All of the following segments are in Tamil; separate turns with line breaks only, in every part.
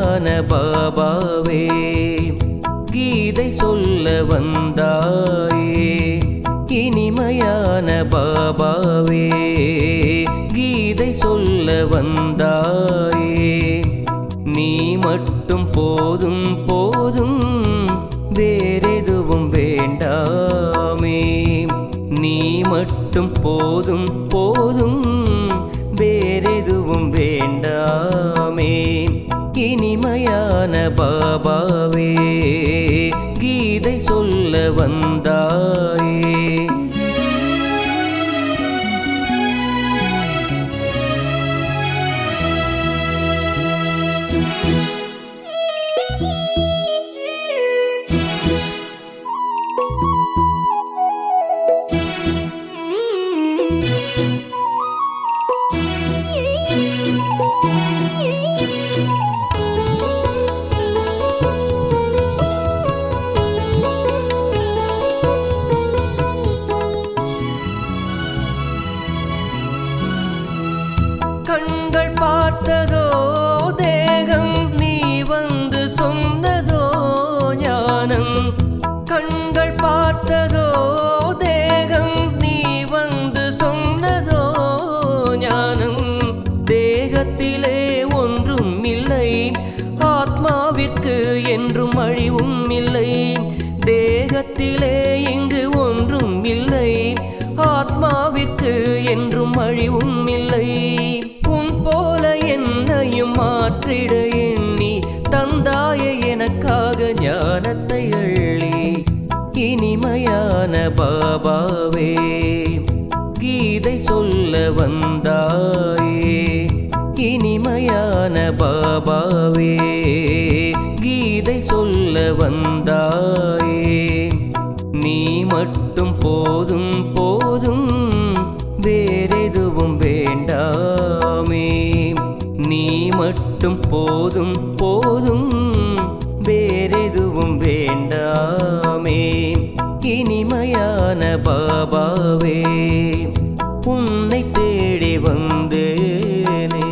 இனிமையான பாபாவே கீதை சொல்ல வந்தாயே இனிமையான பாபாவே கீதை சொல்ல வந்தாயே நீ மட்டும் போதும் போதும் வேறெதுவும் வேண்டாமே நீ மட்டும் போதும் போதும் வேறெதுவும் வேண்டாமே இனிமையான பாபாவே கீதை சொல்ல வந்தாயே கண்கள் பார்த்ததோ தேகம் நீ வந்து சொன்னதோ ஞானம் கண்கள் பார்த்ததோ தேகம் நீ வந்து சொன்னதோ ஞானம் தேகத்திலே ஒன்றும் இல்லை ஆத்மாவிற்கு என்றும் அழிவும் இல்லை தேகத்திலே இங்கு ஒன்றும் இல்லை ஆத்மாவிற்கு என்றும் அழிவும் இல்லை உன் போல என்னையும் மாற்றிட எண்ணி தந்தாய எனக்காக ஞானத்தை அள்ளி இனிமையான பாபாவே கீதை சொல்ல வந்தாயே இனிமையான பாபாவே கீதை சொல்ல வந்தாயே நீ மட்டும் போதும் போதும் வேறெதுவும் வேண்டாமே நீ மட்டும் போதும் போதும் வேறெதுவும் வேண்டாமே இனிமையான பாபாவே உன்னை தேடி வந்தேனே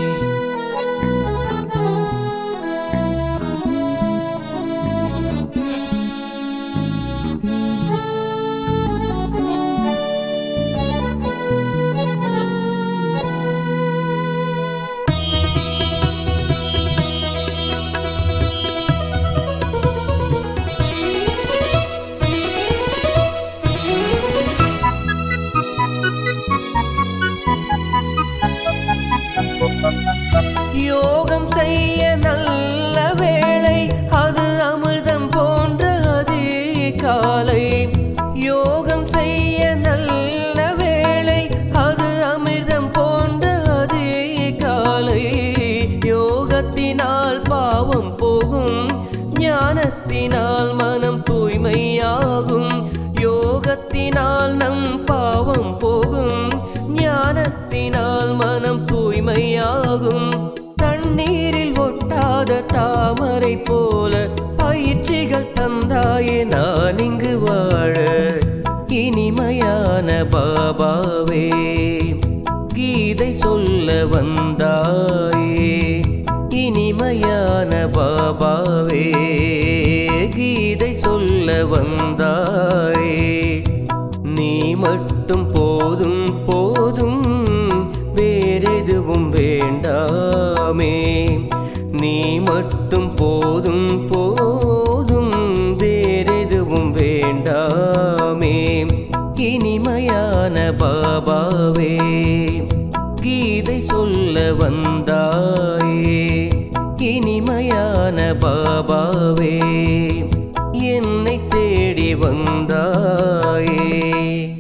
யோகம் செய்ய நல்ல வேளை அது அமிர்தம் போன்ற அதே காலை யோகம் செய்ய நல்ல வேளை அது அமிர்தம் போன்ற அதே காலை யோகத்தினால் பாவம் போகும் ஞானத்தினால் மனம் தூய்மையாகும் யோகத்தினால் நம் பாவம் போகும் ஞானத்தினால் மனம் தூய்மையாகும் தண்ணீரில் ஒட்டாத தாமரை போல பயிற்சிகள் தந்தாயே நான் இங்கு வாழ இனிமையான பாபாவே கீதை சொல்ல வந்தாயே இனிமையான பாபாவே கீதை சொல்ல வந்தாயே நீ மட்டும் போதும் போதும் வேறெதுவும் வேண்டாமே நீ மட்டும் போதும் போதும் வேறெதுவும் வேண்டாமே இனிமையான பாபாவே கீதை சொல்ல வந்தாயே இனிமையான பாபாவே என்னை தேடி வந்தாயே